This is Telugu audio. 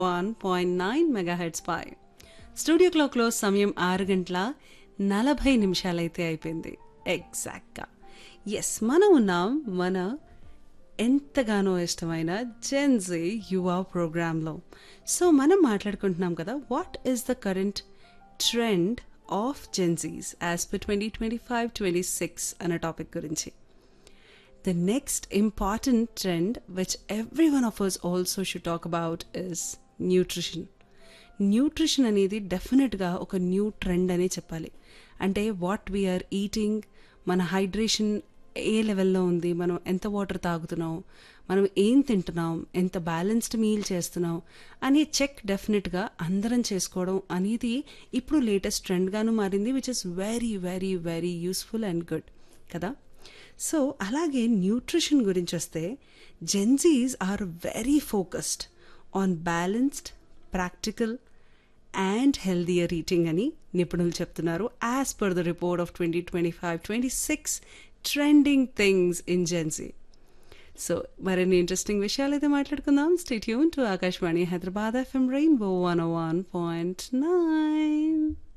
వన్ పాయింట్ నైన్ మెగాహెడ్స్ పై స్టూడియో క్లాక్లో సమయం ఆరు గంటల నలభై నిమిషాలైతే అయిపోయింది ఎగ్జాక్ట్గా ఎస్ మనం ఉన్నాం మన ఎంతగానో ఇష్టమైన జెన్జీ యువ ప్రోగ్రాంలో సో మనం మాట్లాడుకుంటున్నాం కదా what is the current trend of Gen Zs as per twenty twenty five twenty six అనే టాపిక్ గురించి The next important trend, which every one of us also should talk about, is nutrition. Nutrition అనేది డెఫినెట్గా ఒక న్యూ ట్రెండ్ అనే చెప్పాలి అంటే వాట్ వీఆర్ ఈటింగ్ మన హైడ్రేషన్ ఏ లెవెల్లో ఉంది మనం ఎంత వాటర్ తాగుతున్నాం మనం ఏం తింటున్నాం ఎంత బ్యాలెన్స్డ్ మీల్ చేస్తున్నాం అనే చెక్ డెఫినెట్గా అందరం చేసుకోవడం అనేది ఇప్పుడు లేటెస్ట్ ట్రెండ్గాను మారింది which is very very very useful and good కదా సో అలాగే న్యూట్రిషన్ గురించి వస్తే Gen Zs are very focused on balanced practical and healthier eating అని నిపుణులు చెప్తున్నారు as per the report of twenty twenty five twenty six trending things in Gen Z so మరిన్ని ఇంట్రెస్టింగ్ విషయాలు అయితే మాట్లాడుకుందాం stay tuned to Akashvani Hyderabad F M rainbow one one point nine